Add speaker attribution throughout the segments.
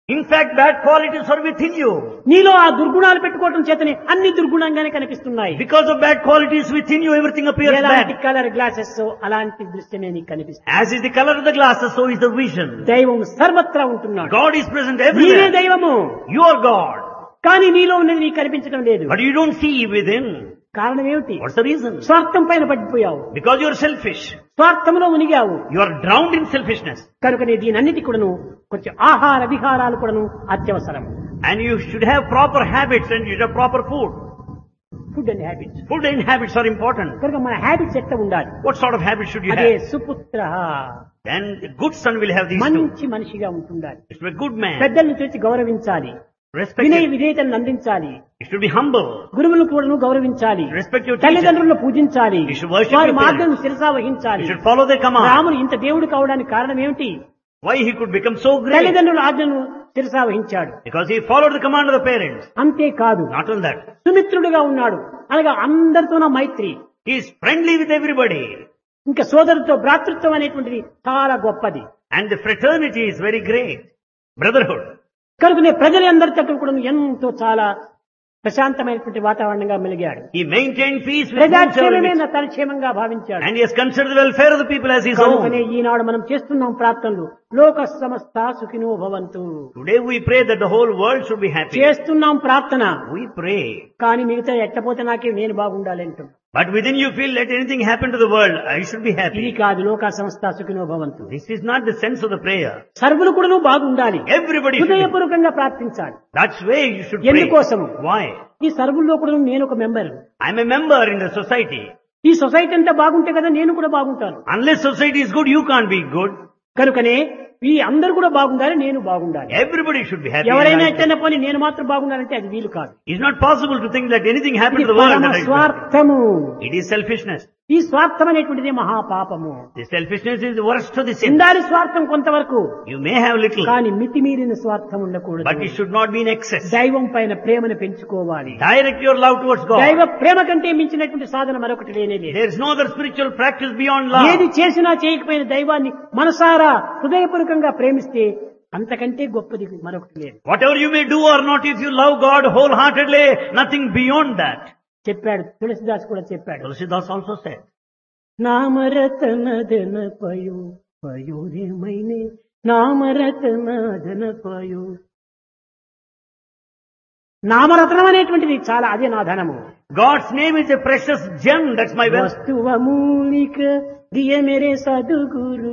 Speaker 1: In fact, bad qualities are within you.
Speaker 2: నీలో ఆ దుర్గుణాలు పెట్టుకోవటం చేతనే అన్ని దుర్గుణంగానే కనిపిస్తున్నాయి
Speaker 1: Because of bad qualities within you, everything appears
Speaker 2: ఎలాంటి
Speaker 1: bad.
Speaker 2: కలర్ గ్లాసెస్ అలాంటి దృశ్యమే నీకు కనిపిస్తుంది
Speaker 1: As is the color of the glasses, so is the vision.
Speaker 2: దైవం సర్వత్రా ఉంటున్నాడు
Speaker 1: God is present
Speaker 2: నీవే
Speaker 1: everywhere.
Speaker 2: దైవము
Speaker 1: You are God.
Speaker 2: కానీ నీలో ఉన్నది నీకు కనిపించడం లేదు
Speaker 1: But you don't see within.
Speaker 2: కారణం ఏమిటి
Speaker 1: What's the reason?
Speaker 2: స్వార్థం పైన పడిపోయావు
Speaker 1: Because you are selfish.
Speaker 2: స్వార్థంలో మునిగావు
Speaker 1: You are drowned in selfishness.
Speaker 2: కనుకనే దీనన్నిటి కూడాను కొంచెం ఆహార విహారాలు కూడాను అత్యవసరం
Speaker 1: And you should have proper habits and you should have proper food.
Speaker 2: Food and habits
Speaker 1: Food and habits are important.
Speaker 2: కనుక మన హ్యాబిట్స్ ఎట్లా ఉండాలి
Speaker 1: What sort of habits should you
Speaker 2: అదే
Speaker 1: have?
Speaker 2: సుపుత్ర
Speaker 1: Then the good son will have these two.
Speaker 2: మంచి మనిషిగా ఉంటుండాలి
Speaker 1: He should be a good man.
Speaker 2: పెద్దల్ని చూసి గౌరవించాలి
Speaker 1: Respect
Speaker 2: వినయ
Speaker 1: him.
Speaker 2: విధేయతలను అందించాలి
Speaker 1: He should be humble.
Speaker 2: గురువులను కూడాను గౌరవించాలి
Speaker 1: Respect your teacher.
Speaker 2: తల్లిదండ్రులను పూజించాలి
Speaker 1: You should worship
Speaker 2: వారి
Speaker 1: your
Speaker 2: మార్గం
Speaker 1: parents.
Speaker 2: శిరసా
Speaker 1: You
Speaker 2: వహించాలి
Speaker 1: should follow their command.
Speaker 2: రాముడు ఇంత దేవుడు కావడానికి కారణం ఏమిటి
Speaker 1: Why he could become so great?
Speaker 2: తల్లిదండ్రుల ఆజ్ఞను శిరసా వహించాడు
Speaker 1: Because he followed the command of the parents.
Speaker 2: అంతేకాదు
Speaker 1: Not only that.
Speaker 2: సుమిత్రుడుగా ఉన్నాడు అనగా అందరితోన మైత్రి
Speaker 1: He is friendly with everybody.
Speaker 2: ఇంకా సోదరుతో భ్రాతృత్వం అనేటువంటిది చాలా గొప్పది
Speaker 1: And the fraternity is very great. Brotherhood.
Speaker 2: కనుకనే ప్రజలందరితో కూడా ఎంతో చాలా ప్రశాంతమైనటువంటి వాతావరణంగా మెలిగాడు
Speaker 1: He maintained peace with
Speaker 2: ప్రజాక్షేమమే
Speaker 1: himself.
Speaker 2: నా తన క్షేమంగా భావించాడు
Speaker 1: And he has considered the welfare of the people as his
Speaker 2: కనుకనే
Speaker 1: own.
Speaker 2: ఈనాడు మనం చేస్తున్నాం ప్రార్థనలు లోక సమస్త సుఖినో భవంతు
Speaker 1: Today we pray that the whole world should be happy.
Speaker 2: చేస్తున్నాం ప్రార్థన
Speaker 1: We pray.
Speaker 2: కానీ మిగతా ఎట్టపోతే నాకే నేను బాగుండాలి అంటున్నాం
Speaker 1: But within you feel let anything happen to the world, I should be
Speaker 2: ఇది
Speaker 1: happy.
Speaker 2: కాదు లోక సంస్థ సుఖినో భవంతు
Speaker 1: This is not the sense of the prayer.
Speaker 2: సర్వులు కూడా బాగుండాలి
Speaker 1: Everybody should be.
Speaker 2: హృదయపూర్వకంగా ప్రార్థించాలి
Speaker 1: That's way you should pray.
Speaker 2: ఎందుకోసము?
Speaker 1: Why?
Speaker 2: ఈ సర్వుల్లో కూడా నేను ఒక member
Speaker 1: I'm a member in the society.
Speaker 2: ఈ సొసైటీ అంతా బాగుంటే కదా నేను కూడా బాగుంటాను
Speaker 1: Unless society is good, you can't be good.
Speaker 2: కనుకనే ఈ అందరు కూడా బాగుండాలి నేను బాగుండాలి
Speaker 1: Everybody should be happy. in
Speaker 2: ఎవరైనా
Speaker 1: life.
Speaker 2: ఎట్టైనా పోనీ నేను మాత్రం బాగుండాలంటే అది వీలు కాదు
Speaker 1: It's not possible to think that anything happened
Speaker 2: ఇది
Speaker 1: to the world.
Speaker 2: పరమ
Speaker 1: that I should-
Speaker 2: స్వార్థము
Speaker 1: It is selfishness.
Speaker 2: ఈ స్వార్థం అనేటువంటిది మహాపాపము
Speaker 1: The selfishness is the worst of the sin.
Speaker 2: ఉండాలి స్వార్థం కొంతవరకు
Speaker 1: You may have little,
Speaker 2: కానీ మితిమీరిన స్వార్థం
Speaker 1: but
Speaker 2: ఉండకూడదు
Speaker 1: it should not be in excess.
Speaker 2: దైవం పైన ప్రేమను పెంచుకోవాలి
Speaker 1: Direct your love towards God.
Speaker 2: దైవ ప్రేమ కంటే మించినటువంటి సాధన మరొకటి లేనే లేదు
Speaker 1: There is no other spiritual practice beyond love.
Speaker 2: ఏది చేసినా చేయకపోయిన దైవాన్ని మనసారా హృదయపూర్వకంగా ప్రేమిస్తే అంతకంటే గొప్పది మరొకటి లేదు
Speaker 1: Whatever you may do or not, if you love God wholeheartedly, nothing beyond that.
Speaker 2: చెప్పాడు తులసిదాస్ కూడా చెప్పాడు
Speaker 1: Tulsidas also said.
Speaker 2: నామరతనదన పయో పయోరేమైనే నామరతనదన పయో నామరత్నం అనేటువంటిది చాలా అదే నా ధనము
Speaker 1: God's name is a precious gem. That's my wealth.
Speaker 2: వస్తువమూలిక దియ మేరే సద్గురు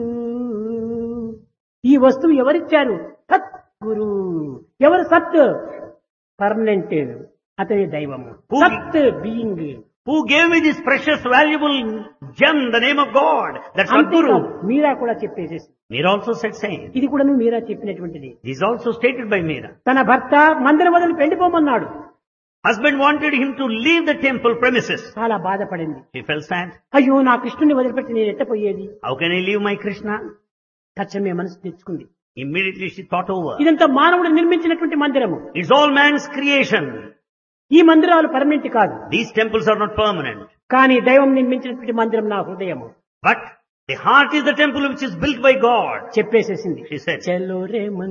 Speaker 2: ఈ వస్తువు ఎవరిచ్చారు సత్ గురు ఎవరు సత్ పర్మనెంట్ అతని దైవము
Speaker 1: Who-
Speaker 2: సత్ being
Speaker 1: Who gave me this precious, valuable gem, the name of God? That's
Speaker 2: అంతేకాదు
Speaker 1: Sadguru.
Speaker 2: మీరా కూడా చెప్పేసేసి
Speaker 1: Meera also said same.
Speaker 2: ఇది కూడా మీరా చెప్పినటువంటిది
Speaker 1: This is also stated by Meera.
Speaker 2: తన భర్త మందిరం వదిలి వెళ్ళిపోమన్నాడు
Speaker 1: Husband wanted him to leave the temple premises.
Speaker 2: చాలా బాధపడింది
Speaker 1: She felt sad.
Speaker 2: అయ్యో నా కృష్ణుని వదిలిపెట్టి నేను ఎట్టపోయేది
Speaker 1: How can I leave my Krishna?
Speaker 2: తచ్చమే మనసు తెచ్చుకుంది
Speaker 1: Immediately she thought over.
Speaker 2: ఇదంతా మానవుడు నిర్మించినటువంటి మందిరము
Speaker 1: It's all man's creation.
Speaker 2: ఈ మందిరాలు పర్మనెంట్ కాదు
Speaker 1: These temples are not permanent.
Speaker 2: కానీ దైవం నిర్మించినటువంటి మందిరం నా హృదయము
Speaker 1: But the heart is the temple which is built by God.
Speaker 2: చెప్పేసేసింది
Speaker 1: She said.
Speaker 2: చలో రే మన్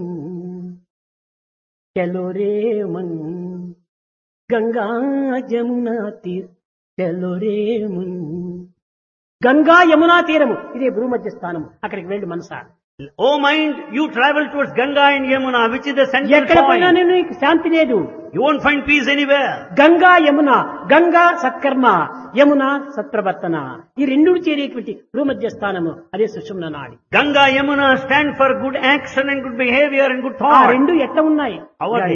Speaker 2: చలో రే మన్ గంగా జమునా తీర్ చలో రే మన్ గంగా యమునా తీరము ఇదే భూమధ్య స్థానము అక్కడికి వెళ్ళు మనసా
Speaker 1: Oh mind, you travel towards Ganga and Yamuna, which is the central
Speaker 2: ఎక్కడ పోయినా
Speaker 1: point.
Speaker 2: నేను నీకు శాంతి లేదు
Speaker 1: You won't find peace anywhere.
Speaker 2: Ganga Yamuna Ganga సత్కర్మ యమున సత్ప్రవర్తన ఈ రెండు చేరేటువంటి భూమధ్య స్థానము అదే సుషుమ్న నాడి
Speaker 1: Ganga, Yamuna stand for good action and good behavior and good
Speaker 2: ఆ
Speaker 1: thought.
Speaker 2: రెండు ఎట్లా ఉన్నాయి
Speaker 1: Our